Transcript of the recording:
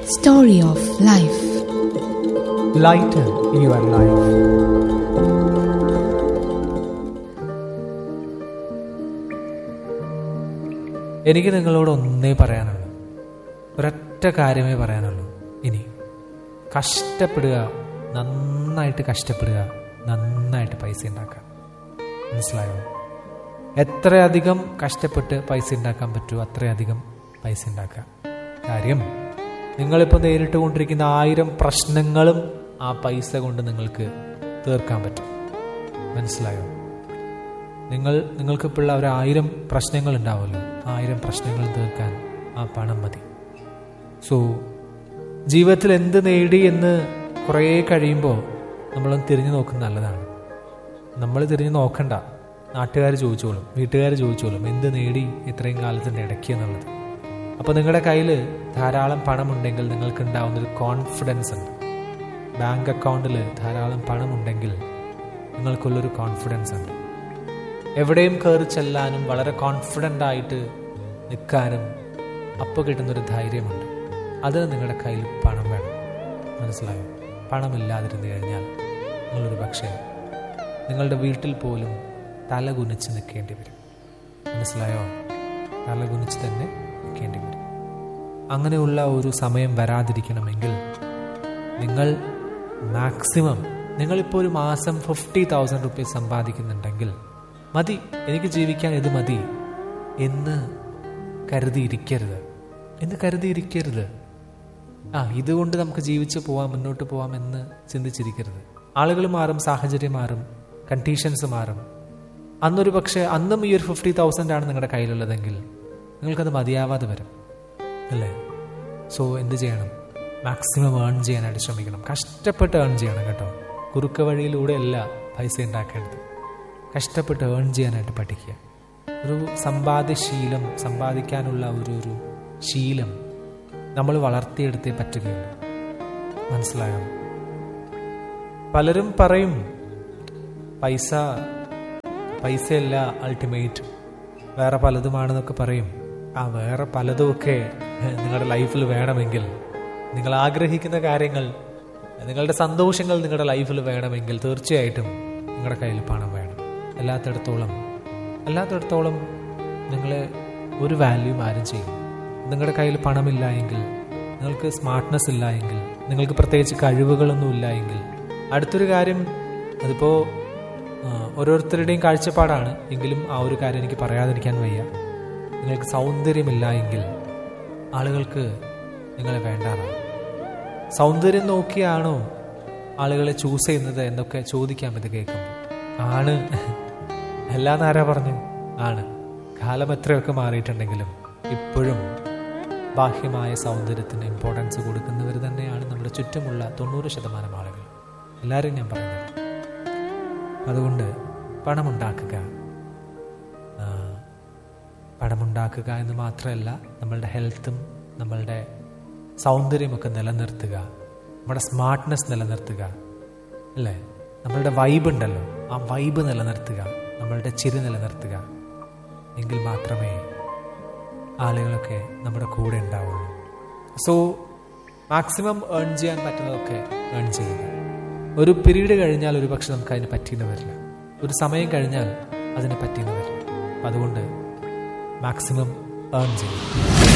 Story of Life. Lighten your life. എനിക്ക് നിങ്ങളോട് ഒന്നേ പറയാനുള്ളൂ ഒരൊറ്റ കാര്യമേ പറയാനുള്ളൂ ഇനി കഷ്ടപ്പെടുക നന്നായിട്ട് കഷ്ടപ്പെടുക നന്നായിട്ട് പൈസ ഉണ്ടാക്കുക മനസ്സിലായോ എത്രയധികം കഷ്ടപ്പെട്ട് പൈസ ഉണ്ടാക്കാൻ പറ്റുമോ അത്രയധികം പൈസ ഉണ്ടാക്കുക കാര്യം നിങ്ങളിപ്പോൾ നേരിട്ട് കൊണ്ടിരിക്കുന്ന ആയിരം പ്രശ്നങ്ങളും ആ പൈസ കൊണ്ട് നിങ്ങൾക്ക് തീർക്കാൻ പറ്റും മനസ്സിലായോ നിങ്ങൾ നിങ്ങൾക്കിപ്പോൾ ഒരു ആയിരം പ്രശ്നങ്ങൾ ഉണ്ടാവുമല്ലോ ആയിരം പ്രശ്നങ്ങൾ തീർക്കാൻ ആ പണം മതി സോ ജീവിതത്തിൽ എന്ത് നേടി എന്ന് കുറേ കഴിയുമ്പോൾ നമ്മളൊന്ന് തിരിഞ്ഞു നോക്കുന്നത് നല്ലതാണ് നമ്മൾ തിരിഞ്ഞു നോക്കണ്ട നാട്ടുകാർ ചോദിച്ചോളും വീട്ടുകാർ ചോദിച്ചോളും എന്ത് നേടി ഇത്രയും കാലത്തിൻ്റെ ഇടയ്ക്ക് എന്നുള്ളത് അപ്പോൾ നിങ്ങളുടെ കയ്യിൽ ധാരാളം പണമുണ്ടെങ്കിൽ നിങ്ങൾക്ക് ഉണ്ടാവുന്നൊരു കോൺഫിഡൻസ് ഉണ്ട് ബാങ്ക് അക്കൗണ്ടിൽ ധാരാളം പണമുണ്ടെങ്കിൽ നിങ്ങൾക്കുള്ളൊരു കോൺഫിഡൻസ് ഉണ്ട് എവിടെയും കയറി ചെല്ലാനും വളരെ കോൺഫിഡൻ്റ് ആയിട്ട് നിൽക്കാനും അപ്പോൾ കിട്ടുന്നൊരു ധൈര്യമുണ്ട് അതിന് നിങ്ങളുടെ കയ്യിൽ പണം വേണം മനസ്സിലായോ പണമില്ലാതിരുന്നു കഴിഞ്ഞാൽ നിങ്ങളൊരു പക്ഷേ നിങ്ങളുടെ വീട്ടിൽ പോലും തല കുനിച്ച് നിൽക്കേണ്ടി വരും മനസ്സിലായോ തല കുനിച്ച് തന്നെ നിൽക്കേണ്ടി വരും അങ്ങനെയുള്ള ഒരു സമയം വരാതിരിക്കണമെങ്കിൽ നിങ്ങൾ മാക്സിമം നിങ്ങളിപ്പോൾ ഒരു മാസം ഫിഫ്റ്റി തൗസൻഡ് റുപ്പീസ് സമ്പാദിക്കുന്നുണ്ടെങ്കിൽ മതി എനിക്ക് ജീവിക്കാൻ ഇത് മതി എന്ന് കരുതിയിരിക്കരുത് എന്ന് കരുതിയിരിക്കരുത് ആ ഇതുകൊണ്ട് നമുക്ക് ജീവിച്ചു പോവാം മുന്നോട്ട് പോവാം എന്ന് ചിന്തിച്ചിരിക്കരുത് ആളുകൾ മാറും സാഹചര്യം മാറും കണ്ടീഷൻസ് മാറും അന്നൊരു പക്ഷേ അന്നും ഈ ഒരു ഫിഫ്റ്റി തൗസൻഡ് ആണ് നിങ്ങളുടെ കയ്യിലുള്ളതെങ്കിൽ നിങ്ങൾക്കത് മതിയാവാതെ വരും അല്ലേ സോ എന്ത് ചെയ്യണം മാക്സിമം ഏൺ ചെയ്യാനായിട്ട് ശ്രമിക്കണം കഷ്ടപ്പെട്ട് ഏൺ ചെയ്യണം കേട്ടോ കുറുക്ക വഴിയിലൂടെ അല്ല പൈസ ഉണ്ടാക്കേണ്ടത് കഷ്ടപ്പെട്ട് ഏൺ ചെയ്യാനായിട്ട് പഠിക്കുക ഒരു സമ്പാദ്യശീലം സമ്പാദിക്കാനുള്ള ഒരു ഒരു ശീലം നമ്മൾ വളർത്തിയെടുത്തേ പറ്റുകയുള്ളൂ മനസ്സിലായോ പലരും പറയും പൈസ പൈസയല്ല അൾട്ടിമേറ്റ് വേറെ പലതുമാണെന്നൊക്കെ പറയും ആ വേറെ പലതുമൊക്കെ നിങ്ങളുടെ ലൈഫിൽ വേണമെങ്കിൽ നിങ്ങൾ ആഗ്രഹിക്കുന്ന കാര്യങ്ങൾ നിങ്ങളുടെ സന്തോഷങ്ങൾ നിങ്ങളുടെ ലൈഫിൽ വേണമെങ്കിൽ തീർച്ചയായിട്ടും നിങ്ങളുടെ കയ്യിൽ പണം വേണം അല്ലാത്തിടത്തോളം അല്ലാത്തിടത്തോളം നിങ്ങളെ ഒരു വാല്യൂം ആരും ചെയ്യും നിങ്ങളുടെ കയ്യിൽ പണമില്ല എങ്കിൽ നിങ്ങൾക്ക് സ്മാർട്ട്നെസ് ഇല്ല എങ്കിൽ നിങ്ങൾക്ക് പ്രത്യേകിച്ച് കഴിവുകളൊന്നും ഇല്ല എങ്കിൽ അടുത്തൊരു കാര്യം അതിപ്പോൾ ഓരോരുത്തരുടെയും കാഴ്ചപ്പാടാണ് എങ്കിലും ആ ഒരു കാര്യം എനിക്ക് പറയാതിരിക്കാൻ വയ്യ നിങ്ങൾക്ക് സൗന്ദര്യമില്ല എങ്കിൽ ആളുകൾക്ക് നിങ്ങളെ വേണ്ടാതാണ് സൗന്ദര്യം നോക്കിയാണോ ആളുകളെ ചൂസ് ചെയ്യുന്നത് എന്നൊക്കെ ചോദിക്കാം ഇത് കേൾക്കുമ്പോൾ ആണ് അല്ലാന്ന് ആരാ പറഞ്ഞു ആണ് കാലം എത്രയൊക്കെ മാറിയിട്ടുണ്ടെങ്കിലും ഇപ്പോഴും ബാഹ്യമായ സൗന്ദര്യത്തിന് ഇമ്പോർട്ടൻസ് കൊടുക്കുന്നവർ തന്നെയാണ് നമ്മുടെ ചുറ്റുമുള്ള തൊണ്ണൂറ് ശതമാനം ആളുകൾ എല്ലാവരും ഞാൻ പറയുന്നത് അതുകൊണ്ട് പണമുണ്ടാക്കുക ആ, പണമുണ്ടാക്കുക എന്ന് മാത്രമല്ല നമ്മളുടെ ഹെൽത്തും നമ്മളുടെ സൗന്ദര്യമൊക്കെ നിലനിർത്തുക നമ്മുടെ സ്മാർട്ട്നെസ് നിലനിർത്തുക അല്ലേ നമ്മളുടെ വൈബ് ഉണ്ടല്ലോ ആ വൈബ് നിലനിർത്തുക നമ്മളുടെ ചിരി നിലനിർത്തുക എങ്കിൽ മാത്രമേ ആളുകളൊക്കെ നമ്മുടെ കൂടെ ഉണ്ടാവുള്ളൂ സോ മാക്സിമം ഏൺ ചെയ്യാൻ പറ്റുന്നതൊക്കെ ഏൺ ചെയ്യുക ഒരു പീരീഡ് കഴിഞ്ഞാൽ ഒരു പക്ഷെ നമുക്ക് അതിന് പറ്റിയെന്ന് വരില്ല ഒരു സമയം കഴിഞ്ഞാൽ അതിന് പറ്റിയെന്ന് വരില്ല അപ്പം അതുകൊണ്ട് മാക്സിമം ഏൺ ചെയ്യുക